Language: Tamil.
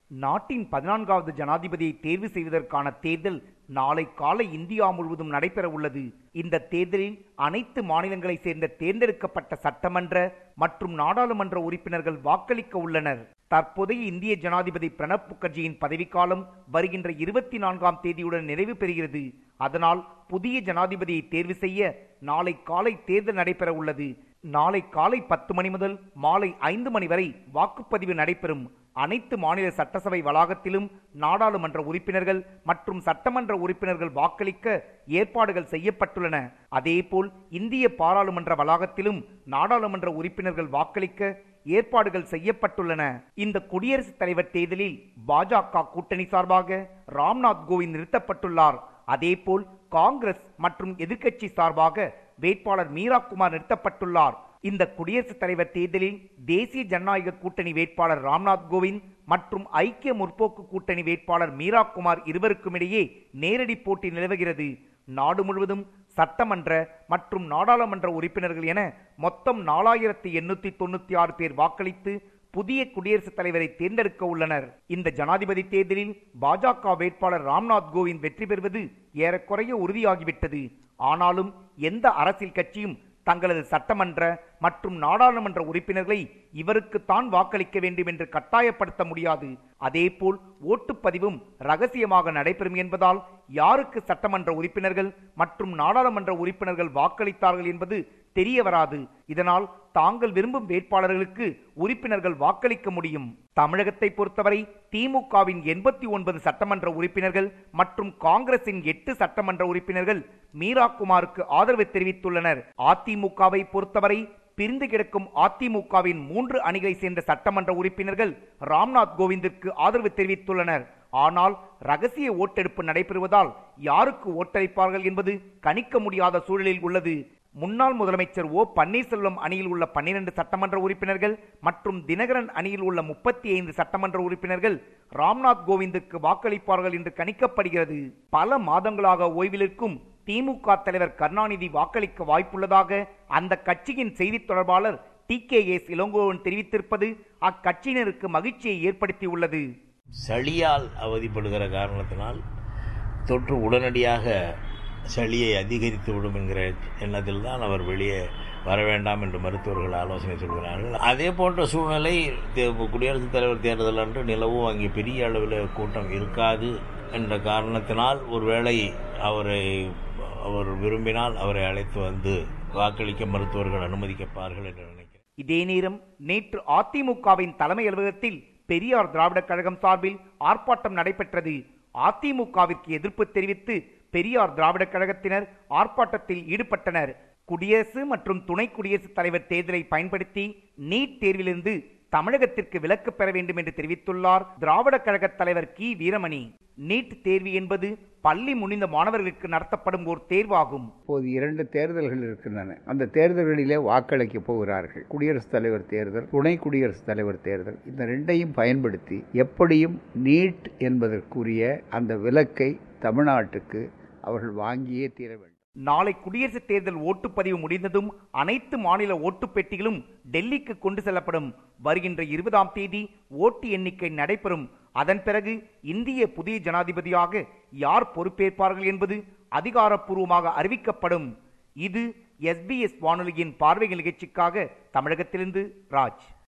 நாட்டின் பதினான்காவது ஜனாதிபதியை தேர்வு செய்வதற்கான தேர்தல் நாளை காலை இந்தியா முழுவதும் நடைபெற உள்ளது இந்த தேர்தலில் அனைத்து மாநிலங்களைச் சேர்ந்த தேர்ந்தெடுக்கப்பட்ட சட்டமன்ற மற்றும் நாடாளுமன்ற உறுப்பினர்கள் வாக்களிக்க உள்ளனர் தற்போதைய இந்திய ஜனாதிபதி பிரணப் முகர்ஜியின் பதவிக்காலம் வருகின்ற இருபத்தி நான்காம் தேதியுடன் நிறைவு பெறுகிறது அதனால் புதிய ஜனாதிபதியை தேர்வு செய்ய நாளை காலை தேர்தல் நடைபெற உள்ளது நாளை காலை பத்து மணி முதல் மாலை ஐந்து மணி வரை வாக்குப்பதிவு நடைபெறும் அனைத்து மாநில சட்டசபை வளாகத்திலும் நாடாளுமன்ற உறுப்பினர்கள் மற்றும் சட்டமன்ற உறுப்பினர்கள் வாக்களிக்க ஏற்பாடுகள் செய்யப்பட்டுள்ளன அதேபோல் இந்திய பாராளுமன்ற வளாகத்திலும் நாடாளுமன்ற உறுப்பினர்கள் வாக்களிக்க ஏற்பாடுகள் செய்யப்பட்டுள்ளன இந்த குடியரசுத் தலைவர் தேர்தலில் பாஜக கூட்டணி சார்பாக ராம்நாத் கோவிந்த் நிறுத்தப்பட்டுள்ளார் அதேபோல் காங்கிரஸ் மற்றும் எதிர்க்கட்சி சார்பாக வேட்பாளர் மீரா குமார் நிறுத்தப்பட்டுள்ளார் இந்த குடியரசுத் தலைவர் தேர்தலில் தேசிய ஜனநாயக கூட்டணி வேட்பாளர் ராம்நாத் கோவிந்த் மற்றும் ஐக்கிய முற்போக்கு கூட்டணி வேட்பாளர் மீரா குமார் இருவருக்கும் இடையே நேரடி போட்டி நிலவுகிறது நாடு முழுவதும் சட்டமன்ற மற்றும் நாடாளுமன்ற உறுப்பினர்கள் என மொத்தம் நாலாயிரத்தி எண்ணூத்தி தொண்ணூத்தி ஆறு பேர் வாக்களித்து புதிய குடியரசுத் தலைவரை தேர்ந்தெடுக்க உள்ளனர் இந்த ஜனாதிபதி தேர்தலில் பாஜக வேட்பாளர் ராம்நாத் கோவிந்த் வெற்றி பெறுவது ஏறக்குறைய உறுதியாகிவிட்டது ஆனாலும் எந்த அரசியல் கட்சியும் தங்களது சட்டமன்ற மற்றும் நாடாளுமன்ற உறுப்பினர்களை இவருக்குத்தான் வாக்களிக்க வேண்டும் என்று கட்டாயப்படுத்த முடியாது அதேபோல் ஓட்டுப்பதிவும் ரகசியமாக நடைபெறும் என்பதால் யாருக்கு சட்டமன்ற உறுப்பினர்கள் மற்றும் நாடாளுமன்ற உறுப்பினர்கள் வாக்களித்தார்கள் என்பது தெரிய வராது இதனால் தாங்கள் விரும்பும் வேட்பாளர்களுக்கு உறுப்பினர்கள் வாக்களிக்க முடியும் தமிழகத்தை பொறுத்தவரை திமுகவின் எண்பத்தி ஒன்பது சட்டமன்ற உறுப்பினர்கள் மற்றும் காங்கிரசின் எட்டு சட்டமன்ற உறுப்பினர்கள் மீரா குமாருக்கு ஆதரவு தெரிவித்துள்ளனர் அதிமுகவை பொறுத்தவரை பிரிந்து கிடக்கும் அதிமுகவின் மூன்று அணிகளை சேர்ந்த சட்டமன்ற உறுப்பினர்கள் ராம்நாத் கோவிந்திற்கு ஆதரவு தெரிவித்துள்ளனர் ஆனால் ரகசிய ஓட்டெடுப்பு நடைபெறுவதால் யாருக்கு ஓட்டளிப்பார்கள் என்பது கணிக்க முடியாத சூழலில் உள்ளது முன்னாள் முதலமைச்சர் ஓ பன்னீர்செல்வம் அணியில் உள்ள பன்னிரண்டு சட்டமன்ற உறுப்பினர்கள் மற்றும் தினகரன் அணியில் உள்ள முப்பத்தி ஐந்து சட்டமன்ற உறுப்பினர்கள் ராம்நாத் கோவிந்துக்கு வாக்களிப்பார்கள் என்று கணிக்கப்படுகிறது பல மாதங்களாக ஓய்விலிருக்கும் திமுக தலைவர் கருணாநிதி வாக்களிக்க வாய்ப்புள்ளதாக அந்த கட்சியின் செய்தி தொடர்பாளர் டி கே எஸ் இளங்கோவன் தெரிவித்திருப்பது அக்கட்சியினருக்கு மகிழ்ச்சியை ஏற்படுத்தியுள்ளது சளியால் அவதிப்படுகிற காரணத்தினால் தொற்று உடனடியாக சளியை அதிகரித்து விடும் என்கிற எண்ணத்தில் தான் அவர் வெளியே வர வேண்டாம் என்று மருத்துவர்கள் ஆலோசனை சொல்கிறார்கள் அதே போன்ற சூழ்நிலை குடியரசுத் தலைவர் தேர்தல் அன்று நிலவும் அங்கே பெரிய அளவில் கூட்டம் இருக்காது என்ற காரணத்தினால் ஒருவேளை அவரை அவர் விரும்பினால் அவரை அழைத்து வந்து வாக்களிக்க மருத்துவர்கள் அனுமதிக்கப்பார்கள் என்று நினைக்கிறேன் இதே நேரம் நேற்று அதிமுகவின் தலைமை அலுவலகத்தில் பெரியார் திராவிடர் கழகம் சார்பில் ஆர்ப்பாட்டம் நடைபெற்றது அதிமுகவிற்கு எதிர்ப்பு தெரிவித்து பெரியார் திராவிடர் கழகத்தினர் ஆர்ப்பாட்டத்தில் ஈடுபட்டனர் குடியரசு மற்றும் துணை குடியரசுத் தலைவர் தேர்தலை பயன்படுத்தி நீட் தேர்விலிருந்து தமிழகத்திற்கு விலக்கு பெற வேண்டும் என்று தெரிவித்துள்ளார் திராவிட கழக தலைவர் கி வீரமணி நீட் தேர்வு என்பது பள்ளி முடிந்த மாணவர்களுக்கு நடத்தப்படும் ஒரு தேர்வாகும் இப்போது இரண்டு தேர்தல்கள் இருக்கின்றன அந்த தேர்தல்களிலே வாக்களிக்க போகிறார்கள் குடியரசுத் தலைவர் தேர்தல் துணை குடியரசுத் தலைவர் தேர்தல் இந்த ரெண்டையும் பயன்படுத்தி எப்படியும் நீட் என்பதற்குரிய அந்த விலக்கை தமிழ்நாட்டுக்கு அவர்கள் வாங்கியே தீர வேண்டும் நாளை குடியரசுத் தேர்தல் ஓட்டுப்பதிவு முடிந்ததும் அனைத்து மாநில ஓட்டுப் பெட்டிகளும் டெல்லிக்கு கொண்டு செல்லப்படும் வருகின்ற இருபதாம் தேதி ஓட்டு எண்ணிக்கை நடைபெறும் அதன் பிறகு இந்திய புதிய ஜனாதிபதியாக யார் பொறுப்பேற்பார்கள் என்பது அதிகாரப்பூர்வமாக அறிவிக்கப்படும் இது எஸ்பிஎஸ் வானொலியின் பார்வை நிகழ்ச்சிக்காக தமிழகத்திலிருந்து ராஜ்